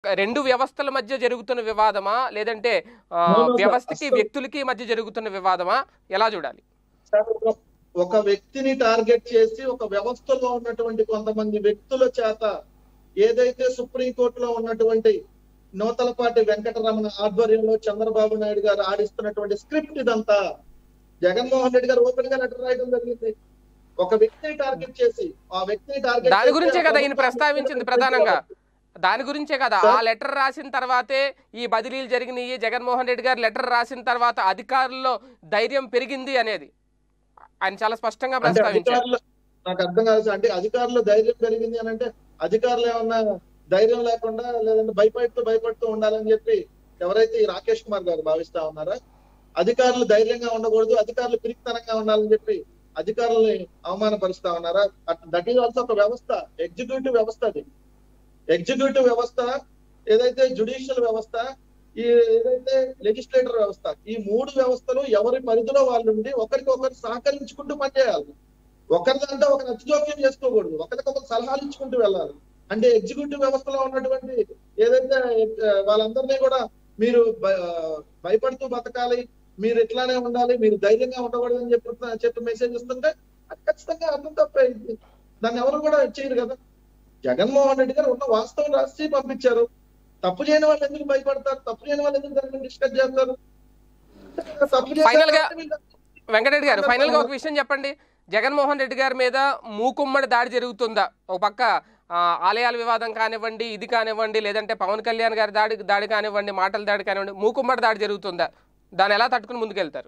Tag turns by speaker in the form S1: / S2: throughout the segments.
S1: రెండు వ్యవస్థల మధ్య జరుగుతున్న వివాదమా లేదంటే ఆ,
S2: No, no, sir.
S1: వ్యవస్థకి
S2: అస్సలు-
S1: వ్యక్తులకి మధ్య జరుగుతున్న వివాదమా ఎలా చూడాలి
S2: సార్, ఒక- ఒక వ్యక్తిని టార్గెట్ చేసి ఒక వ్యవస్థలో ఉన్నటువంటి కొంతమంది వ్యక్తుల చేత ఏదైతే సుప్రీంకోర్టులో ఉన్నటువంటి నూతలపాటి వెంకటరమణ ఆధ్వర్యంలో చంద్రబాబు నాయుడు గారు ఆడిస్తున్నటువంటి స్క్రిప్ట్ ఇదంతా జగన్మోహన్ రెడ్డి గారు ఓపెన్ గా లెటర్ రాయడం జరిగింది ఒక వ్యక్తిని టార్గెట్ చేసి ఆ వ్యక్తిని టార్గెట్
S1: దాని
S2: చేసి
S1: గురించే
S2: ఆ
S1: కదా ఈయన
S2: ప్రభుత్వాన్ని
S1: ప్రస్తావించింది ప్రధానంగా దాని గురించే కదా ఆ లెటర్ రాసిన తర్వాతే ఈ బదిలీలు జరిగినాయి జగన్మోహన్ రెడ్డి గారు లెటర్ రాసిన తర్వాత అధికారుల్లో ధైర్యం పెరిగింది అనేది ఆయన చాలా స్పష్టంగా
S2: అంటే
S1: ప్రస్తావించారు
S2: అధికారులు నాకు అర్థం కాదు సార్. అంటే అధికారులు ధైర్యం పెరిగింది అని అంటే అధికారులు ఏమన్నా ధైర్యం లేకుండా లేదంటే భయపడుతూ భయపడుతూ ఉండాలని చెప్పి ఎవరైతే ఈ రాకేష్ కుమార్ గారు భావిస్తా ఉన్నారా అధికారులు ధైర్యంగా ఉండకూడదు అధికారులు పిరికితనంగా ఉండాలని చెప్పి అధికారుల్ని అవమానపరుస్తా ఉన్నారా దట్ ఈజ్ ఆల్సో ఒక వ్యవస్థ ఎగ్జిక్యూటివ్ వ్యవస్థ అది ఎగ్జిక్యూటివ్ వ్యవస్థ ఏదైతే జుడిషియల్ వ్యవస్థ ఈ ఏదైతే లెజిస్లేటర్ వ్యవస్థ ఈ మూడు వ్యవస్థలు ఎవరి పరిధిలో వాళ్ళు ఉండి ఒకరికొకరు సహకరించుకుంటూ పనిచేయాలి ఒకరిదంటే ఒక నచ్చ జోక్యం చేసుకోకూడదు ఒకరికొకరు సలహాలు ఇచ్చుకుంటూ వెళ్ళాలి అంటే ఎగ్జిక్యూటివ్ వ్యవస్థలో ఉన్నటువంటి ఏదైతే ఆ, వాళ్ళందరినీ కూడా మీరు భ- భయపడుతూ బతకాలి మీరు ఇట్లానే ఉండాలి మీరు ధైర్యంగా ఉండకూడదు అని చెప్పి చెప్పి మెసేజ్ ఇస్తుంటే అది ఖచ్చితంగా అర్థం తప్పే ఇది. దాన్ని ఎవరు కూడా చేయరు కదా జగన్మోహన్ రెడ్డి గారు ఉన్న వాస్తవం రాసి పంపించారు తప్పు చేయని వాళ్ళు ఎందుకు భయపడతారు తప్పు చేయని వాళ్ళు ఎందుకు దాన్ని డిస్కస్ చేస్తారు తప్పు చేసే
S1: Final గా-
S2: వాళ్ళని వీళ్ళు-
S1: వెంకటరెడ్డి గారు ఫైనల్ గా ఒక విషయం చెప్పండి జగన్మోహన్ రెడ్డి గారి మీద మూకుమ్మడి దాడి జరుగుతుందా ఒక పక్క ఆ, ఆలయాల వివాదం కానివ్వండి ఇది కానివ్వండి లేదంటే పవన్ కళ్యాణ్ గారి దాడి దాడి కానివ్వండి మాటల దాడి కానివ్వండి మూకుమ్మడి దాడి జరుగుతుందా దాన్ని ఎలా తట్టుకుని ముందుకెళ్తారు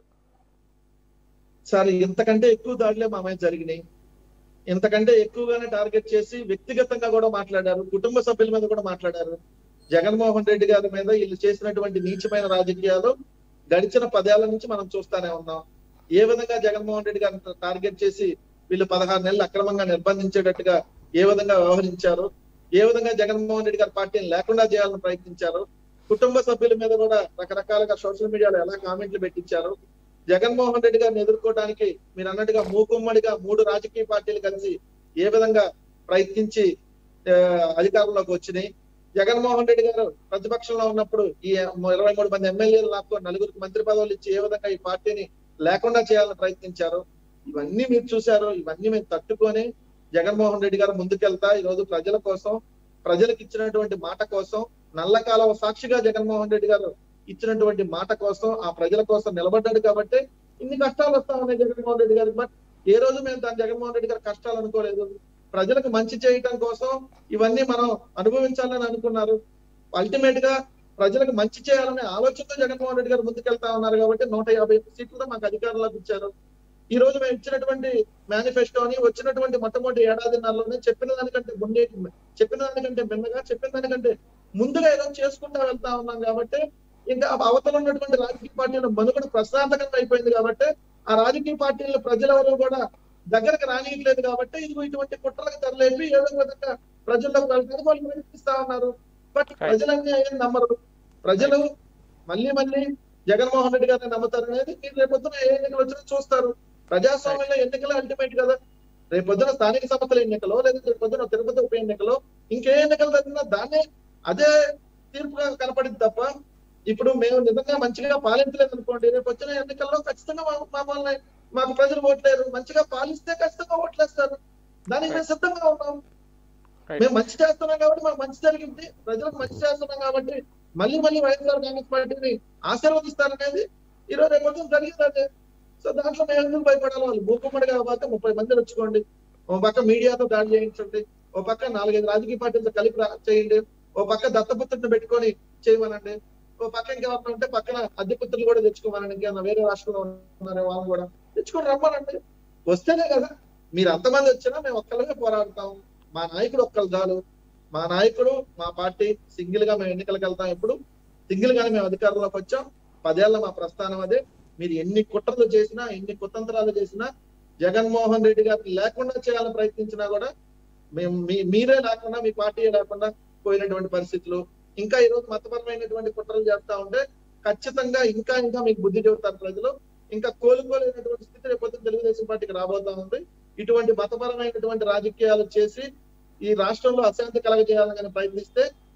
S2: సార్ ఇంతకంటే ఎక్కువ దాడులే మా మీద జరిగినాయి ఇంతకంటే ఎక్కువగానే టార్గెట్ చేసి వ్యక్తిగతంగా కూడా మాట్లాడారు కుటుంబ సభ్యుల మీద కూడా మాట్లాడారు జగన్మోహన్ రెడ్డి గారి మీద వీళ్ళు చేసినటువంటి నీచమైన రాజకీయాలు గడిచిన పదేళ్ల నుంచి మనం చూస్తానే ఉన్నాం ఏ విధంగా జగన్మోహన్ రెడ్డి గారిని టార్గెట్ చేసి వీళ్ళు పదహారు నెలలు అక్రమంగా నిర్బంధించేటట్టుగా ఏ విధంగా వ్యవహరించారు ఏ విధంగా జగన్మోహన్ రెడ్డి గారి పార్టీని లేకుండా చేయాలని ప్రయత్నించారు కుటుంబ సభ్యుల మీద కూడా రకరకాలుగా సోషల్ మీడియాలో ఎలా కామెంట్లు పెట్టించారు జగన్మోహన్ రెడ్డి గారిని ఎదుర్కోవడానికి మీరు అన్నట్టుగా మూకుమ్మడిగా మూడు రాజకీయ పార్టీలు కలిసి ఏ విధంగా ప్రయత్నించి ఆ, అధికారంలోకి వచ్చినాయి జగన్మోహన్ రెడ్డి గారు ప్రతిపక్షంలో ఉన్నప్పుడు ఈ ఇరవై మూడు మంది ఎమ్మెల్యేలు నాకు నలుగురికి మంత్రి పదవులు ఇచ్చి ఏ విధంగా ఈ పార్టీని లేకుండా చేయాలని ప్రయత్నించారు ఇవన్నీ మీరు చూశారు ఇవన్నీ మేము తట్టుకొని జగన్మోహన్ రెడ్డి గారు ముందుకెళ్తా ఈ రోజు ప్రజల కోసం ప్రజలకు ఇచ్చినటువంటి మాట కోసం నల్ల కాలువ సాక్షిగా జగన్మోహన్ రెడ్డి గారు ఇచ్చినటువంటి మాట కోసం ఆ ప్రజల కోసం నిలబడ్డాడు కాబట్టి ఇన్ని కష్టాలు వస్తా ఉన్నాయి జగన్మోహన్ రెడ్డి గారికి బట్ ఏ రోజు మేము దాని జగన్మోహన్ రెడ్డి గారు కష్టాలు అనుకోలేదు ప్రజలకు మంచి చేయటం కోసం ఇవన్నీ మనం అనుభవించాలని అనుకున్నారు అల్టిమేట్ గా ప్రజలకు మంచి చేయాలనే ఆలోచనతో జగన్మోహన్ రెడ్డి గారు ముందుకెళ్తా ఉన్నారు కాబట్టి నూట యాభై సీట్లతో మాకు అధికారంలోకి ఇచ్చారు ఈ రోజు మేము ఇచ్చినటువంటి మేనిఫెస్టోని వచ్చినటువంటి మొట్టమొదటి ఏడాదిన్నరలోనే చెప్పిన దానికంటే ముందే చెప్పిన దానికంటే భిన్నగా చెప్పిన దానికంటే ముందుగా ఏదో చేసుకుంటా వెళ్తా ఉన్నాం కాబట్టి ఇంకా అవతల ఉన్నటువంటి రాజకీయ పార్టీల మనుగడ ప్రశాంతకంగా అయిపోయింది కాబట్టి ఆ రాజకీయ పార్టీల ప్రజలెవరూ కూడా దగ్గరకు రానియట్లేదు కాబట్టి ఇది ఇటువంటి కుట్రలకు తెరలేపి ఏదో ఒక విధంగా ప్రజల్లోకి వెళ్ళడానికి వాళ్ళు ప్రయత్నిస్తా ఉన్నారు బట్ ప్రజలన్నీ ఏం నమ్మరు ప్రజలు మళ్ళీ మళ్ళీ జగన్మోహన్ రెడ్డి గారిని నమ్ముతారు అనేది మీరు రేపొద్దున ఏ ఎన్నికలు వచ్చినా చూస్తారు ప్రజాస్వామ్యంలో ఎన్నికలు అల్టిమేట్ కదా రేపొద్దున స్థానిక సంస్థల ఎన్నికలో లేదా రేపొద్దున తిరుపతి ఉప ఎన్నికలో ఇంకే ఎన్నికలు జరిగినా దాన్నే అదే తీర్పుగా కనపడింది తప్ప ఇప్పుడు మేము నిజంగా మంచిగా పాలించలేదు అనుకోండి రేపు వచ్చిన ఎన్నికల్లో ఖచ్చితంగా మా- మమ్మల్ని మాకు ప్రజలు ఓట్లేరు మంచిగా పాలిస్తే ఖచ్చితంగా ఓట్లేస్తారు దానికి మేము సిద్ధంగా ఉన్నాం
S1: Right.
S2: మేము మంచి చేస్తున్నాం కాబట్టి మాకు మంచి జరిగింది ప్రజలకు మంచి చేస్తున్నాం కాబట్టి మళ్ళీ మళ్ళీ వైఎస్ఆర్ కాంగ్రెస్ పార్టీని ఆశీర్వదిస్తారనేది ఈ రోజు రేపు పొద్దున్న జరిగింది అదే సో దాంట్లో మేము ఎందుకు భయపడాలి వాళ్ళు భూకుమ్మడిగా పోతే ముప్పై మంది వచ్చుకోండి ఓ పక్క మీడియాతో దాడి చేయించండి ఓ పక్క నాలుగైదు రాజకీయ పార్టీలతో కలిపి రా- చేయండి ఓ పక్క దత్తపుత్రుని పెట్టుకొని చేయమనండి ఓ పక్క ఇంకెవరైనా ఉంటే పక్కన అద్దెపుత్రులు కూడా తెచ్చుకోమనండి ఇంకేమన్నా వేరే రాష్ట్రంలో ఉన్నారు వాళ్ళు కూడా తెచ్చుకొని రమ్మనండి వస్తేనే కదా మీరు అంతమంది వచ్చినా మేము ఒక్కళ్ళమే పోరాడతాం మా నాయకుడు ఒక్కరు చాలు మా నాయకుడు మా పార్టీ సింగిల్ గా మేము ఎన్నికలకు వెళ్తాం ఎప్పుడు సింగిల్ గానే మేము అధికారంలోకి వచ్చాం పదేళ్ల మా ప్రస్థానం అదే మీరు ఎన్ని కుట్రలు చేసినా ఎన్ని కుతంత్రాలు చేసినా జగన్మోహన్ రెడ్డి గారిని లేకుండా చేయాలని ప్రయత్నించినా కూడా మేము మీ- మీరే లేకుండా మీ పార్టీ లేకుండా పోయినటువంటి పరిస్థితులు ఇంకా ఈ రోజు మతపరమైనటువంటి కుట్రలు చేస్తా ఉంటే ఖచ్చితంగా ఇంకా ఇంకా మీకు బుద్ధి చెబుతారు ప్రజలు ఇంకా కోలుకోలేనటువంటి స్థితి రేపు పొద్దున్న తెలుగుదేశం పార్టీకి రాబోతా ఉంది ఇటువంటి మతపరమైనటువంటి రాజకీయాలు చేసి ఈ రాష్ట్రంలో అశాంతి కలగజేయాలని కానీ ప్రయత్నిస్తే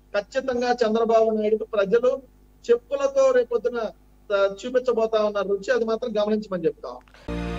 S2: ఖచ్చితంగా చంద్రబాబు నాయుడు ప్రజలు చెప్పులతో రేపొద్దున ఆ, చూపించబోతా ఉన్నారు రుచి అది మాత్రం గమనించమని చెప్తాం